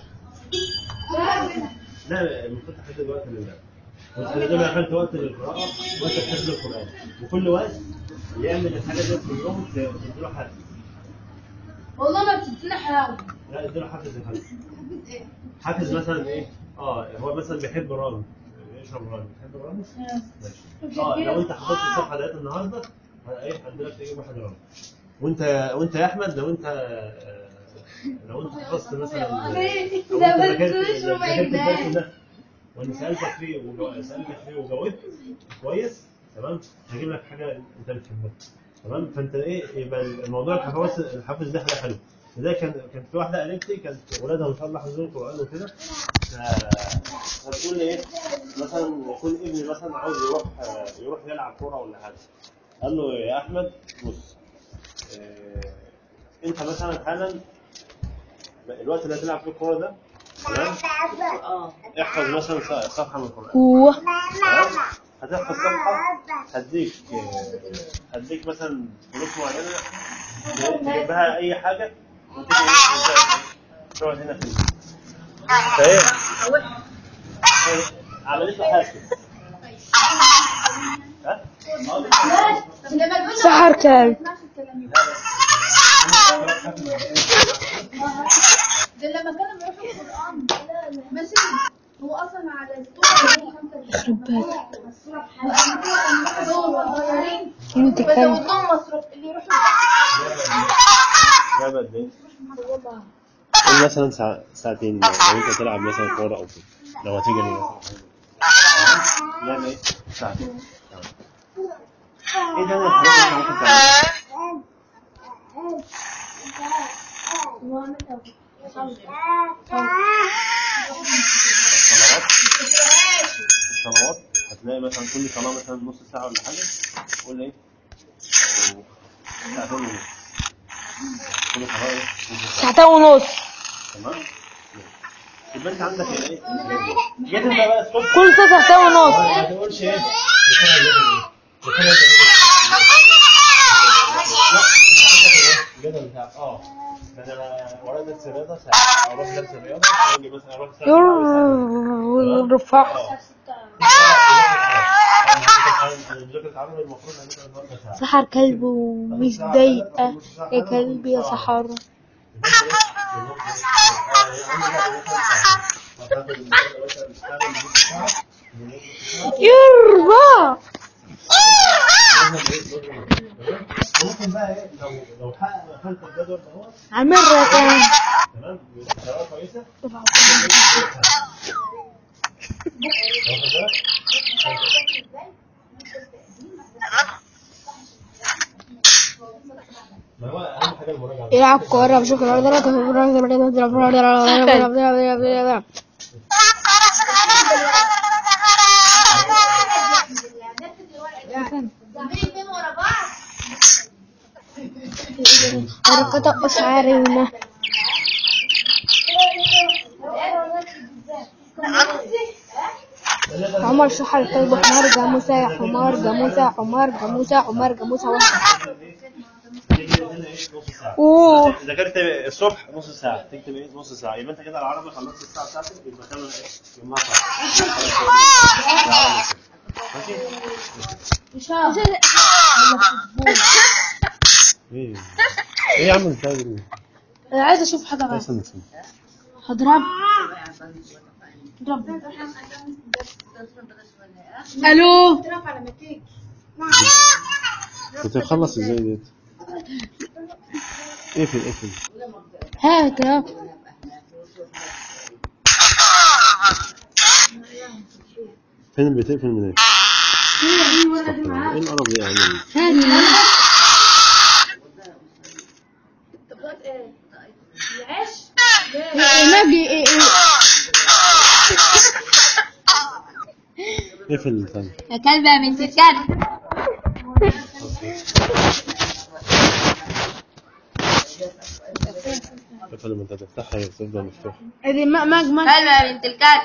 لا المفروض تحدد وقت للعب وتحدد له اخرت وقت للقراءه وقت حفظ القران وكل وقت يعمل الحاجه دي في اليوم تديله حافز والله ما بتدينا حلاوه لا اديله حافز يا فندم حبيت ايه حافز مثلا ايه اه هو مثلا بيحب الرمل يشرب رمل بيحب الرمل ماشي اه لو انت حفظت الصفحه ديت النهارده ه- ايه هديلك تجيب واحد رمل وانت وانت يا احمد لو انت آه، لو انت حفظت مثلا لو ده انت بس ذاكرت- مش ذاكرت مجنان. الدرس ده وانا سالتك فيه وجو- سالتك فيه وجاوبت كويس تمام هجيب لك حاجه انت بتحبها تمام فانت ايه يبقى الموضوع الحفاظ الحافز ده حاجه حلوه وده كان كان في واحده قريبتي كانت ولادها ما شاء الله حافظين القران وكده ف- فتقول لي ايه مثلا يكون ابني مثلا عاوز يروح يروح يلعب كوره ولا حاجه قال له يا احمد بص آه، انت مثلا حالا الوقت اللي هتلعب فيه الكوره ده تمام احفظ مثلا ص- صفحه من القران هو تمام هتحفظ صفحه هديك آه، هديك مثلا فلوس معينه تجيب بها اي حاجه وتيجي إيه، تقعد هنا في البيت. فايه عملت له حافز ها؟ آه، طب لما تقول سحر كلب ما تسمعش الكلام ده لما كانوا بيروحوا القرآن ماشي هو أصلا على السورة السورة بحالها هو صغيرين انت كلب بيزودوهم مصروف اللي يروحوا لعبة قد ايه؟ قول مثلا ساعة ساعتين لو لو انت تلعب مثلا كورة او كده لو هتيجي مثلا تمام؟ لعبة ايه؟ ساعتين تمام. ايه تاني الحاجات اللي انت ممكن تعملها؟ الصلوات الصلوات هتلاقي مثلا كل صلاة مثلا نص ساعة ولا حاجة قول ايه؟ ساعتين ونص كل صلاة ايه؟ نص ساعة ساعتين ونص تمام؟ يبقى انت عندك ايه؟ جيت انت بقى الصبح كل ساعة ساعتين ونص ما تقولش ايه؟ بكره جدول ايه؟ بكره جدول لا الجدول بتاعك اه انا ورايا درس رياضه ساعه اروح درس رياضه واجي مثلا اروح الساعه والرفاع مذاكرة عربي المفروض هنبقى النهارده ساعه سحر كلب ومش ضايقة يا كلب يا سحر يبقى انت ايه؟ يربا ممكن بقى ايه لو لو حقق خلف الجدول ده هو عمرة كان تمام بطريقه كويسه واخد بالك؟ ما هو اهم حاجه المراجعه يلعب كورة بشكل اتنين ورا بعض حركة أشعارنا عمر شحر الكلب حمار جاموسة يا حمار جاموسة يا حمار جاموسة حمار جاموسة واحدة أوه اذا كانت الصبح نص ساعه تكتب ايه نص ساعه يبقى انت كده العربي خلصت الساعه بتاعتك يبقى تعمل ايه يومها صح ماشي ايه ايه يا عم انت بتعمل أنا عايز أشوف حاجة ايه بقى استنى استنى هضرب اضرب ألو كنت تخلص ازاي ديت اقفل اقفل هات أهو. فين بتقفل من ايه؟ استغفر الله. ايه القرف ده يا عم هات نبي إيه إيه اقفل الثاني يا كلبة يا بنت الكلب اقفل لما انت تفتحها هي تفضل مفتوحه هذه ما ماج ماج كلمة يا بنت الكلب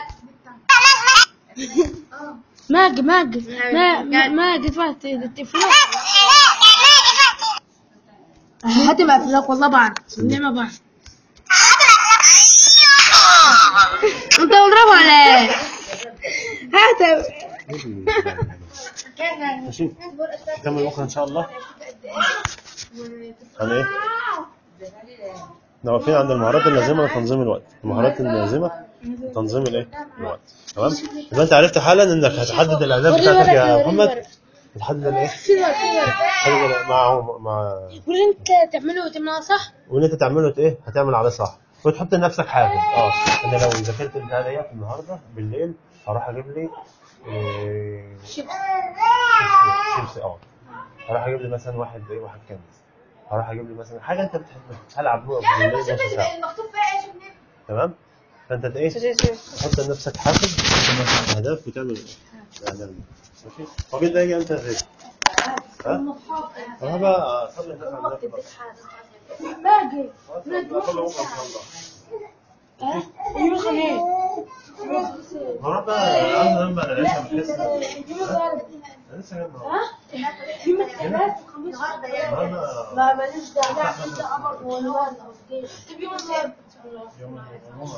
ماج ماج ما ما- ماج فات التليفون هاتي بقى فلاك والله بعرف النعمة بعرف انت بتضربها ولا ايه؟ هات ماشي نكمل بكره ان شاء الله عن ايه؟ احنا واقفين عند المهارات اللازمه لتنظيم الوقت المهارات اللازمه لتنظيم الايه؟ الوقت تمام؟ يبقى انت عرفت حالا انك هتحدد الاهداف بتاعتك يا محمد تحدد الايه؟ تحدد ال- مع مع واللي انت تعمله وتعملها صح وان انت تعمله ايه؟ هتعمل عليه صح وتحط لنفسك حافز اه انا لو ذاكرت البتاع ديت النهارده بالليل هروح اجيب لي إيه، شيبسي شيبسي اه هروح اجيب لي مثلا واحد ايه واحد كنز هروح اجيب لي مثلا حاجه انت بتحبها هلعب بالليل نص ساعه المكتوب فيها ايش ونبي تمام فانت ايه تحط لنفسك حافز تحط لنفسك اهداف وتعمل الاهداف دي ماشي وبعدين ده يجي انت غير ها انا بقى صلي الناس على النبي بقى. باجي خلاص، بقى كله بكره ان شاء الله يوم الخميس نروح بقى النهارده نبقى العشاء بنحس يوم الغرب لسه جاي النهارده يوم الثلاث والخميس النهارده ما ماليش دعوة انت قمر والوان يوم الغرب يوم العمومة.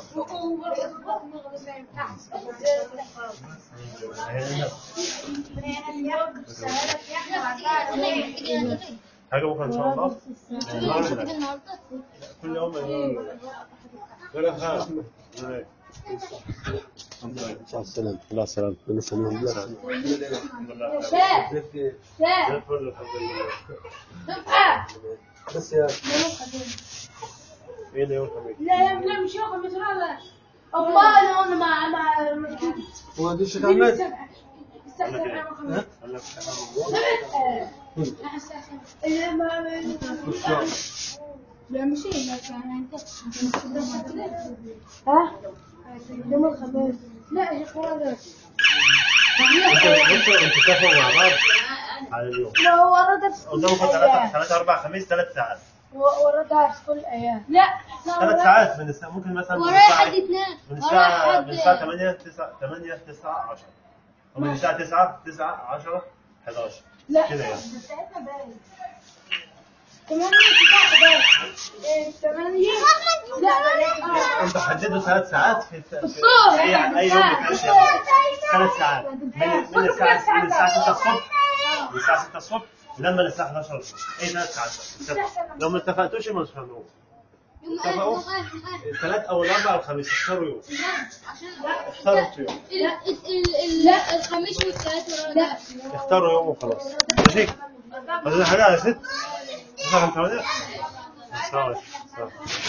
حاجة بكرة إن شاء الله كل يوم يقول لك ها مع السلامة لا السلامة من السلامة الفل الحمد لله بس يا ايه ده يوم الخميس لا لا مش يوم الخميس هذا الله انا وانا مع مع هو دي الشيخ احمد قال لك ايه؟ قال لك لا مش ها يوم الخميس لا يا اخوان انتوا بصوا انتوا اتفقوا مع بعض على اليوم لا هو ردت قدامكم ثلاثة ثلاثة أربع خميس ثلاث ساعات وردها في كل ايام لا ثلاث ساعات من الساعة ممكن مثلا من الساعة من الساعة من الساعة 8 9 8 9 10 ومن الساعة 9 9 10 11 لا كده يعني ثمانية تسعة إيه، ثمانية لا انتوا حددوا ثلاث ساعات في في- في الصبح. اي اي يوم بتعيش يوم. ثلاث ساعات من من الساعة من الساعة 6 الصبح من الساعة 6 الصبح لما الساعة 11 الصبح اي ثلاث ساعات بس. لو ما اتفقتوش مش هنروح اتفقوا الثلاث او الاربع او الخميس اختاروا يوم اختاروا انتوا يوم لا لا الخميس والثلاث لا اختاروا يوم وخلاص ماشي عايزين حاجه على ست؟ مثلا 8 السلام عليكم السلام.